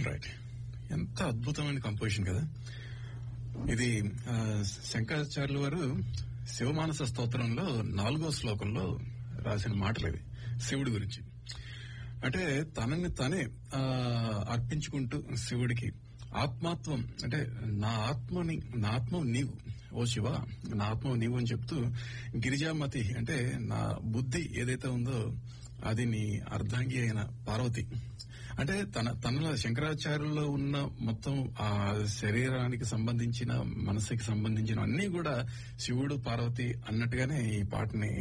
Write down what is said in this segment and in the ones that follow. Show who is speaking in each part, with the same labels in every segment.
Speaker 1: Right ఎంత అద్భుతమైన composition కదా ఇది ఆ, శంకరాచార్యుల వారు శివమానస స్తోత్రంలో నాలుగో శ్లోకంలో రాసిన మాటలు ఇవి శివుడి గురించి అంటే తనని తనే ఆ, అర్పించుకుంటూ శివుడికి ఆత్మాత్వం అంటే నా ఆత్మని నా ఆత్మ నీవు ఓ శివ నా ఆత్మ నీవు అని చెప్తూ గిరిజామతి అంటే నా బుద్ధి ఏదైతే ఉందో అది నీ అర్ధాంగి అయిన పార్వతి అంటే తన తనలో శంకరాచార్యుల్లో ఉన్న మొత్తం ఆ శరీరానికి సంబంధించిన మనసుకి సంబంధించిన అన్ని కూడా శివుడు పార్వతి అన్నట్టుగానే ఈ పాటని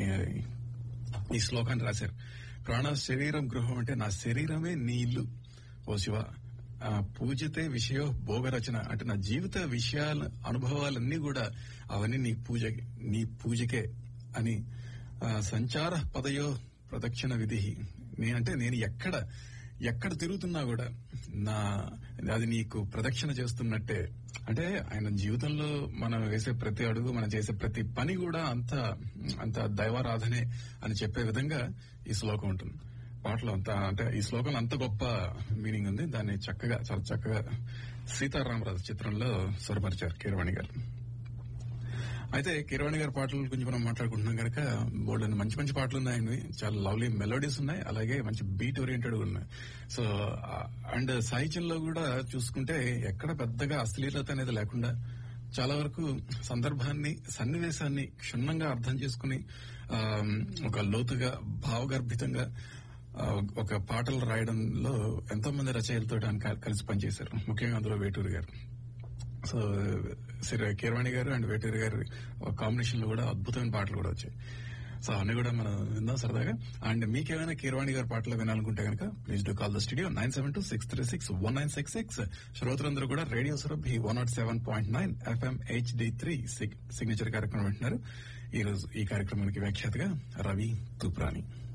Speaker 1: ఈ శ్లోకాన్ని రాశారు ప్రాణ శరీరం గృహం అంటే నా శరీరమే నీ ఇల్లు ఓ శివ ఆ, పూజితే విషయో భోగరచన అంటే నా జీవిత విషయాల అనుభవాలన్నీ కూడా అవన్నీ నీ పూజ నీ పూజకే అని ఆ, సంచార పదయో ప్రదక్షిణ విధి నేనంటే నేను ఎక్కడ ఎక్కడ తిరుగుతున్నా కూడా నా అది నీకు ప్రదక్షిణ చేస్తున్నట్టే అంటే ఆయన జీవితంలో మనం వేసే ప్రతి అడుగు మనం చేసే ప్రతి పని కూడా అంత అంత దైవారాధనే అని చెప్పే విధంగా ఈ శ్లోకం ఉంటుంది పాటలో అంత అంటే ఈ శ్లోకంలో అంత గొప్ప మీనింగ్ ఉంది దాన్ని చక్కగా చాలా చక్కగా సీతారామరాజు చిత్రంలో స్వరపరిచారు కీరవాణి గారు అయితే కిరవాణి గారి పాటల గురించి మనం మాట్లాడుకుంటున్నాం కనుక బోల్డ్ మంచి మంచి పాటలు ఉన్నాయి ఆయనవి. చాలా లవ్లీ మెలోడీస్ ఉన్నాయి అలాగే మంచి బీట్ ఓరియంటెడ్ ఉన్నాయి సో అండ్ సాహిత్యంలో కూడా చూసుకుంటే ఎక్కడ పెద్దగా అశ్లీలత అనేది లేకుండా చాలా వరకు సందర్భాన్ని సన్నివేశాన్ని క్షుణ్ణంగా అర్థం చేసుకుని ఆ, ఒక లోతుగా భావగర్భితంగా ఆ, ఒక పాటలు రాయడంలో ఎంతో మంది రచయితలతో ఆయన కలిసి పనిచేశారు ముఖ్యంగా అందులో వేటూరు గారు సో సరే కీరవాణి గారు అండ్ వేటూరి గారు కాంబినేషన్ లో కూడా అద్భుతమైన పాటలు కూడా వచ్చాయి సో అన్ని కూడా మనం విందాం సరదాగా అండ్ మీకేమైనా కీరవాణి గారి పాటలు వినాలనుకుంటే కనుక please do call the studio nine seven two six three six one nine six six శ్రోతలందరూ కూడా radio Surabhi one nought seven point nine FM HD three signature కార్యక్రమం వింటున్నారు ఈ రోజు ఈ కార్యక్రమానికి వ్యాఖ్యాతగా రవి తూప్రాని